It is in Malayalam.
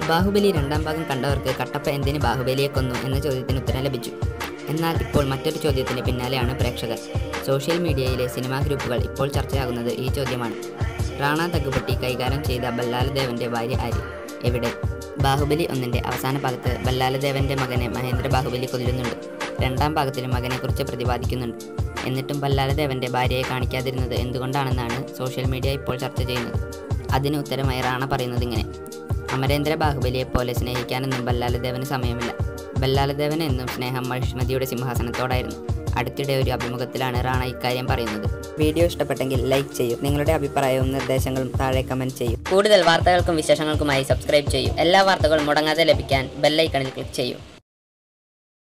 ബാഹുബലി രണ്ടാം ഭാഗം കണ്ടവർക്ക് കട്ടപ്പ എന്തിന് ബാഹുബലിയെ കൊന്നു എന്ന ചോദ്യത്തിന് ഉത്തരം ലഭിച്ചു എന്നാൽ ഇപ്പോൾ മറ്റൊരു ചോദ്യത്തിന് പിന്നാലെയാണ് പ്രേക്ഷകർ സോഷ്യൽ മീഡിയയിലെ സിനിമാ ഗ്രൂപ്പുകൾ ഇപ്പോൾ ചർച്ചയാകുന്നത് ഈ ചോദ്യമാണ് റാണ തഗ്ഗുപട്ടി കൈകാര്യം ചെയ്ത ബല്ലാലദേവന്റെ ഭാര്യ ആര് എവിടെ ബാഹുബലി ഒന്നിന്റെ അവസാന ഭാഗത്ത് ബല്ലാലദേവന്റെ മകനെ മഹേന്ദ്ര ബാഹുബലി കൊല്ലുന്നുണ്ട് രണ്ടാം ഭാഗത്തിലും മകനെക്കുറിച്ച് പ്രതിപാദിക്കുന്നുണ്ട് എന്നിട്ടും ബല്ലാലദേവന്റെ ഭാര്യയെ കാണിക്കാതിരുന്നത് എന്തുകൊണ്ടാണെന്നാണ് സോഷ്യൽ മീഡിയ ഇപ്പോൾ ചർച്ച ചെയ്യുന്നത് അതിന് ഉത്തരമായി റാണ പറയുന്നത് ഇങ്ങനെ അമരേന്ദ്ര ബാഹുബലിയെ പോലെ സ്നേഹിക്കാനൊന്നും ബല്ലാലദേവന് സമയമില്ല ബല്ലാലദേവൻ എന്നും സ്നേഹം മഹിഷ്മതിയുടെ സിംഹാസനത്തോടായിരുന്നു അടുത്തിടെ ഒരു അഭിമുഖത്തിലാണ് റാണ ഇക്കാര്യം പറയുന്നത് വീഡിയോ ഇഷ്ടപ്പെട്ടെങ്കിൽ ലൈക്ക് ചെയ്യൂ നിങ്ങളുടെ അഭിപ്രായവും നിർദ്ദേശങ്ങളും താഴെ കമന്റ് ചെയ്യൂ കൂടുതൽ വാർത്തകൾക്കും വിശേഷങ്ങൾക്കുമായി സബ്സ്ക്രൈബ് ചെയ്യൂ എല്ലാ വാർത്തകളും മുടങ്ങാതെ ലഭിക്കാൻ ബെല്ലൈക്കണിൽ ക്ലിക്ക് ചെയ്യൂ